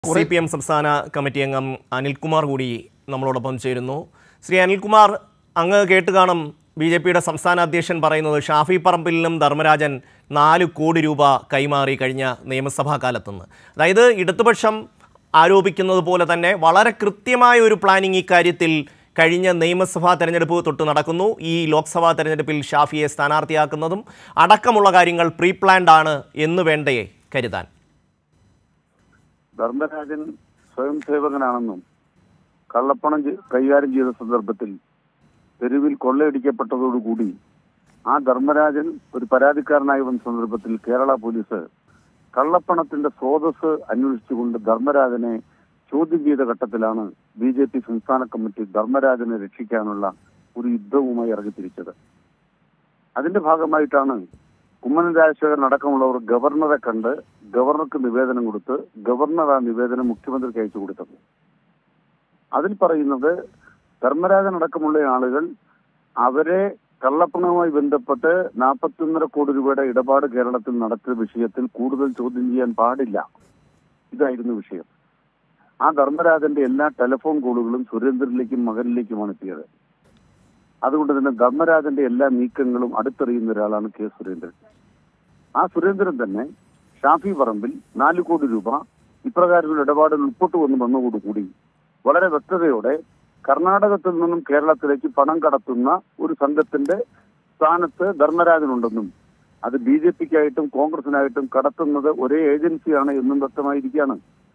C P M സംസ്ഥാന committee അംഗം അനിൽകുമാർ കൂടി നമ്മളോടൊപ്പം ചേരുന്നു ശ്രീ അനിൽകുമാർ അങ്ങ് കേട്ട് കാണും ബി ജെ പിയുടെ സംസ്ഥാന അധ്യക്ഷൻ പറയുന്നത് ഷാഫി പറമ്പിലിനും ധർമ്മരാജൻ നാല് കോടി രൂപ കൈമാറി കഴിഞ്ഞ നിയമസഭാ കാലത്തുനിന്ന് അതായത് ഇടതുപക്ഷം ആരോപിക്കുന്നത് പോലെ തന്നെ വളരെ കൃത്യമായ ഒരു പ്ലാനിംഗ് ഇക്കാര്യത്തിൽ കഴിഞ്ഞ നിയമസഭാ തെരഞ്ഞെടുപ്പ് തൊട്ട് നടക്കുന്നു ഈ ലോക്സഭാ തെരഞ്ഞെടുപ്പിൽ ഷാഫിയെ സ്ഥാനാർത്ഥിയാക്കുന്നതും അടക്കമുള്ള കാര്യങ്ങൾ പ്രീ പ്ലാൻഡ് ആണ് എന്ന് വേണ്ടേ കരുതാൻ ധർമ്മരാജൻ സ്വയം സേവകനാണെന്നും കള്ളപ്പണം ചെ- കൈകാര്യം ചെയ്ത സന്ദർഭത്തിൽ തെരുവിൽ കൊള്ളയടിക്കപ്പെട്ടതോടുകൂടി ആ ധർമ്മരാജൻ ഒരു പരാതിക്കാരനായി വന്ന സന്ദർഭത്തിൽ കേരള പോലീസ് കള്ളപ്പണത്തിന്റെ സ്രോതസ് അന്വേഷിച്ചുകൊണ്ട് ധർമ്മരാജനെ ചോദ്യം ചെയ്ത ഘട്ടത്തിലാണ് ബി ജെ പി സംസ്ഥാന കമ്മിറ്റി ധർമ്മരാജനെ രക്ഷിക്കാനുള്ള ഒരു യുദ്ധവുമായി ഇറങ്ങിത്തിരിച്ചത് അതിന്റെ ഭാഗമായിട്ടാണ് കുമ്മനം രാജശേഖരൻ അടക്കമുള്ളവർ ഗവർണറെ കണ്ട് ഗവർണർക്ക് നിവേദനം കൊടുത്ത് ഗവർണർ ആ നിവേദനം മുഖ്യമന്ത്രിക്ക് അയച്ചു കൊടുത്തത് അതിൽ പറയുന്നത് ധർമ്മരാജൻ അടക്കമുള്ള ആളുകൾ അവരെ കള്ളപ്പണവുമായി ബന്ധപ്പെട്ട് നാൽപ്പത്തിയൊന്നര കോടി രൂപയുടെ ഇടപാട് കേരളത്തിൽ നടത്തിയ വിഷയത്തിൽ കൂടുതൽ ചോദ്യം ചെയ്യാൻ പാടില്ല ഇതായിരുന്നു വിഷയം ആ ധർമ്മരാജന്റെ എല്ലാ ടെലിഫോൺ കോളുകളും സുരേന്ദ്രനിലേക്കും മകനിലേക്കുമാണ് എത്തിയത് അതുകൊണ്ട് തന്നെ ധർമ്മരാജന്റെ എല്ലാ നീക്കങ്ങളും അടുത്തറിയുന്ന ഒരാളാണ് കെ സുരേന്ദ്രൻ ആ സുരേന്ദ്രൻ തന്നെ ഷാഫി പറമ്പിൽ നാല് കോടി രൂപ ഇപ്രകാരം ഒരു ഇടപാടിൽ ഉൾപ്പെട്ടു വന്ന് വന്നതോടുകൂടി വളരെ വ്യക്തതയോടെ കർണാടകത്തിൽ നിന്നും കേരളത്തിലേക്ക് പണം കടത്തുന്ന ഒരു സംഘത്തിന്റെ സ്ഥാനത്ത് ധർമ്മരാജനുണ്ടെന്നും അത് ബി ജെ പിക്കായിട്ടും കോൺഗ്രസിനായിട്ടും കടത്തുന്നത് ഒരേ ഏജൻസിയാണ് എന്നും വ്യക്തമായിരിക്കുകയാണ്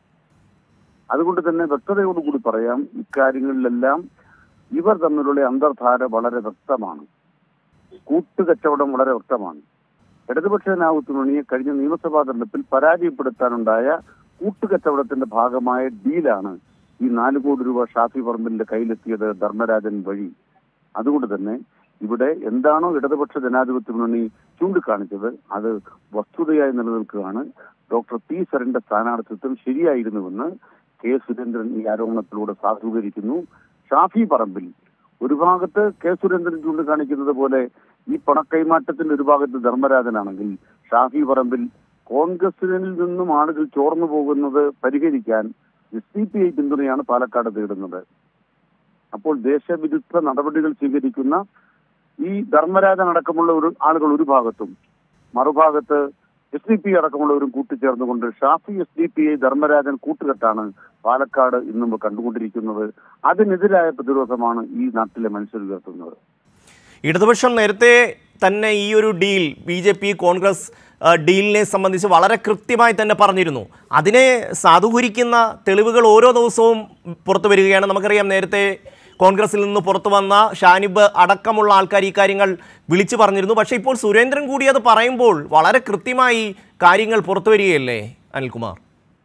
അതുകൊണ്ട് തന്നെ വ്യക്തതയോടുകൂടി പറയാം ഇക്കാര്യങ്ങളിലെല്ലാം ഇവർ തമ്മിലുള്ള അന്തർധാര വളരെ വ്യക്തമാണ് കൂട്ടുകച്ചവടം വളരെ വ്യക്തമാണ് ഇടതുപക്ഷ ജനാധിപത്യമുന്നണിയെ കഴിഞ്ഞ നിയമസഭാ തെരഞ്ഞെടുപ്പിൽ പരാജയപ്പെടുത്താനുണ്ടായ കൂട്ടുകച്ചവടത്തിന്റെ ഭാഗമായ ഡീലാണ് ഈ നാല് കോടി രൂപ ഷാഫി പറമ്പിലിന്റെ കയ്യിലെത്തിയത് ധർമ്മരാജൻ വഴി അതുകൊണ്ട് തന്നെ ഇവിടെ എന്താണോ ഇടതുപക്ഷ ജനാധിപത്യ മുന്നണി ചൂണ്ടിക്കാണിച്ചത് അത് വസ്തുതയായി നിലനിൽക്കുകയാണ് ഡോക്ടർ പി സരന്റെ സ്ഥാനാർത്ഥിത്വം ശരിയായിരുന്നുവെന്ന് കെ സുരേന്ദ്രൻ ഈ ആരോപണത്തിലൂടെ സാധൂകരിക്കുന്നു ഷാഫി പറമ്പിൽ ഒരു ഭാഗത്ത് കെ സുരേന്ദ്രൻ ചൂണ്ടിക്കാണിക്കുന്നത് പോലെ ഈ പണക്കൈമാറ്റത്തിന്റെ ഒരു ഭാഗത്ത് ധർമ്മരാജനാണെങ്കിൽ ഷാഫി പറമ്പിൽ കോൺഗ്രസിൽ നിന്നും ആളുകൾ ചോർന്നു പോകുന്നത് പരിഹരിക്കാൻ എസ് ഡി പി ഐ പിന്തുണയാണ് പാലക്കാട് തേടുന്നത് അപ്പോൾ ദേശവിരുദ്ധ നടപടികൾ സ്വീകരിക്കുന്ന ഈ ധർമ്മരാജൻ അടക്കമുള്ള ഒരു ആളുകൾ ഒരു ഭാഗത്തും മറുഭാഗത്ത് എസ് ഡി പി അടക്കമുള്ളവരും കൂട്ടിച്ചേർന്നുകൊണ്ട് Shafi S D P I Dharmarajan കൂട്ടുകെട്ടാണ് പാലക്കാട് ഇന്നും കണ്ടുകൊണ്ടിരിക്കുന്നത് അതിനെതിരായ പ്രതിരോധമാണ് ഈ നാട്ടിലെ മനുഷ്യർ ഉയർത്തുന്നത് ഇടതുപക്ഷം നേരത്തെ തന്നെ ഈ ഒരു deal B J P Congress ആ, ഡീലിനെ സംബന്ധിച്ച് വളരെ കൃത്യമായി തന്നെ പറഞ്ഞിരുന്നു അതിനെ സാധൂകരിക്കുന്ന തെളിവുകൾ ഓരോ ദിവസവും പുറത്തു വരികയാണ് നമുക്കറിയാം നേരത്തെ കോൺഗ്രസിൽ നിന്ന് പുറത്തു വന്ന ഷാനിബ് അടക്കമുള്ള ആൾക്കാർ ഈ കാര്യങ്ങൾ വിളിച്ചു പറഞ്ഞിരുന്നു പക്ഷേ ഇപ്പോൾ സുരേന്ദ്രൻ കൂടി അത് പറയുമ്പോൾ വളരെ കൃത്യമായി കാര്യങ്ങൾ പുറത്തു വരികയല്ലേ അനിൽകുമാർ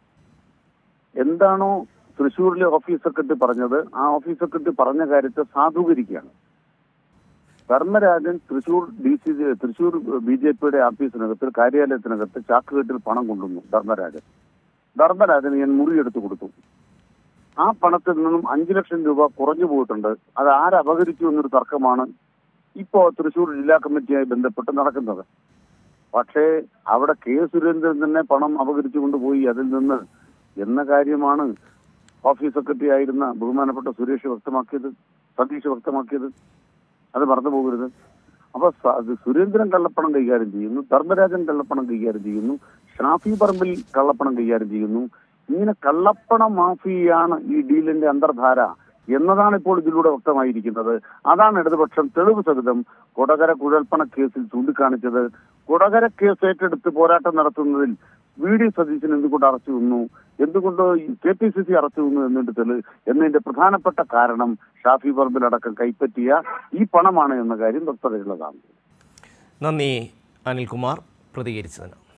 എന്താണോ തൃശ്ശൂരിലെ ഓഫീസ് സെക്രട്ടറി പറഞ്ഞത് ആ ഓഫീസ് സെക്രട്ടറി പറഞ്ഞ കാര്യത്തെ സാധൂകരിക്കുകയാണ് Dharmarajan Thrissur D C Thrissur B J പിയുടെ ഓഫീസിനകത്ത് കാര്യാലയത്തിനകത്ത് ചാക്കുകെട്ടിൽ പണം കൊണ്ടുവന്നു ധർമ്മരാജൻ ധർമ്മരാജന് ഞാൻ മുറിയെടുത്ത് കൊടുത്തു ആ പണത്തിൽ നിന്നും അഞ്ചു ലക്ഷം രൂപ കുറഞ്ഞു പോയിട്ടുണ്ട് അത് ആര് അപഹരിച്ചു എന്നൊരു തർക്കമാണ് ഇപ്പോ തൃശൂർ ജില്ലാ കമ്മിറ്റിയായി ബന്ധപ്പെട്ട് നടക്കുന്നത് പക്ഷേ അവിടെ കെ സുരേന്ദ്രൻ തന്നെ പണം അപഹരിച്ചു കൊണ്ടുപോയി അതിൽ നിന്ന് എന്ന കാര്യമാണ് ഓഫീസ് സെക്രട്ടറി ആയിരുന്ന ബഹുമാനപ്പെട്ട സുരേഷ് വ്യക്തമാക്കിയത് സതീഷ് വ്യക്തമാക്കിയത് അത് മറന്നു പോകരുത് അപ്പൊ സ- അത് സുരേന്ദ്രൻ കള്ളപ്പണം കൈകാര്യം ചെയ്യുന്നു ധർമ്മരാജൻ കള്ളപ്പണം കൈകാര്യം ചെയ്യുന്നു ഷാഫി പറമ്പിൽ കള്ളപ്പണം കൈകാര്യം ചെയ്യുന്നു ഇങ്ങനെ കള്ളപ്പണ മാഫിയാണ് ഈ ഡീലിന്റെ അന്തർധാര എന്നതാണ് ഇപ്പോൾ ഇതിലൂടെ വ്യക്തമായിരിക്കുന്നത് അതാണ് ഇടതുപക്ഷം തെളിവ് സഹിതം കൊടകര കുഴൽപ്പണ കേസിൽ ചൂണ്ടിക്കാണിച്ചത് കൊടകര കേസ് ഏറ്റെടുത്ത് പോരാട്ടം നടത്തുന്നതിൽ വി ഡി സതീശൻ എന്തുകൊണ്ട് അറച്ചു നിന്നു എന്തുകൊണ്ട് കെ പി സി സി അറച്ചു നിന്നു എന്നതിന്റെ തെളി എന്നതിന്റെ പ്രധാനപ്പെട്ട കാരണം ഷാഫി പറമ്പിലടക്കം കൈപ്പറ്റിയ ഈ പണമാണ് എന്ന കാര്യം വ്യക്തതയുള്ളതാണ് നന്ദി അനിൽകുമാർ പ്രതികരിച്ചതിന്